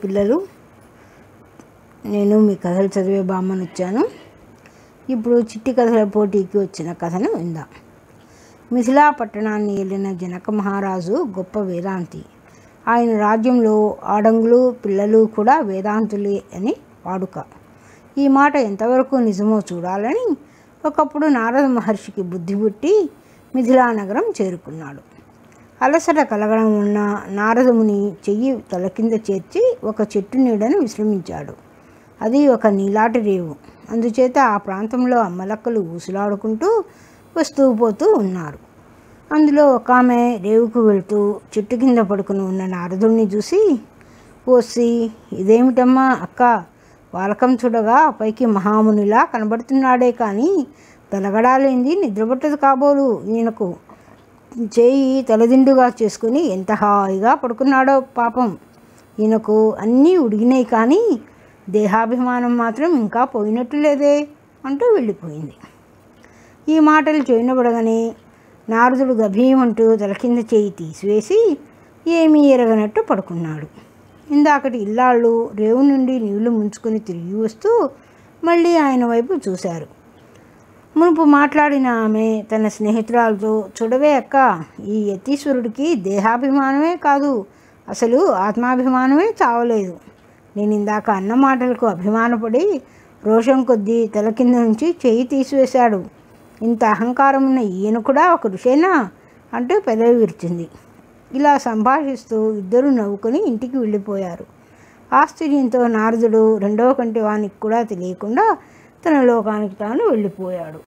పిల్లలు నేను మీ కథలు చదివే బామ్మని వచ్చాను ఇప్పుడు చిట్టి కథల పోటీకి వచ్చిన కథను విందాం మిథిలా పట్టణాన్ని ఏలిన జనక మహారాజు గొప్ప వేదాంతి ఆయన రాజ్యంలో ఆడంగులు పిల్లలు కూడా వేదాంతులే అని వాడుక ఈ మాట ఎంతవరకు నిజమో చూడాలని ఒకప్పుడు నారద మహర్షికి బుద్ధి పుట్టి మిథిలా నగరం చేరుకున్నాడు అలసట కలగడం ఉన్న నారదముని చెయ్యి తల కింద చేర్చి ఒక చెట్టు నీడను విశ్రమించాడు అది ఒక నీలాటి రేవు అందుచేత ఆ ప్రాంతంలో అమ్మలక్కలు ఊసులాడుకుంటూ వస్తూ పోతూ ఉన్నారు అందులో ఒక ఆమె రేవుకు వెళ్తూ చెట్టు కింద పడుకుని ఉన్న నారదుడిని చూసి ఓసి ఇదేమిటమ్మా అక్క వాలకం చూడగా పైకి మహామునిలా కనబడుతున్నాడే కానీ తలగడాలేంది నిద్రపట్టదు కాబోలు ఈయనకు చేయి తలదిండుగా చేసుకుని ఎంత హాయిగా పడుకున్నాడో పాపం ఈయనకు అన్నీ ఉడిగినాయి కానీ దేహాభిమానం మాత్రం ఇంకా పోయినట్టు లేదే అంటూ వెళ్ళిపోయింది ఈ మాటలు చేయనబడగానే నారదుడు గభీమంటూ తల కింద చేయి తీసివేసి ఏమీ ఎరగనట్టు పడుకున్నాడు ఇందాకటి ఇల్లాళ్ళు రేవు నుండి నీళ్లు ముంచుకొని తిరిగి వస్తూ మళ్ళీ ఆయన వైపు చూశారు మునుపు మాట్లాడిన ఆమె తన స్నేహితురాలతో చూడవే అక్క ఈ యతీశ్వరుడికి దేహాభిమానమే కాదు అసలు ఆత్మాభిమానమే చావలేదు నేను ఇందాక అన్న మాటలకు అభిమానపడి రోషం కొద్దీ తల కింద నుంచి చెయ్యి తీసివేశాడు ఇంత అహంకారం ఉన్న ఈయన కూడా ఒక ఋషేనా అంటూ పెదవి విరిచింది ఇలా సంభాషిస్తూ ఇద్దరు నవ్వుకొని ఇంటికి వెళ్ళిపోయారు ఆశ్చర్యంతో నారదుడు రెండవ కంటి వానికి కూడా తెలియకుండా తన లోకానికి తాను వెళ్ళిపోయాడు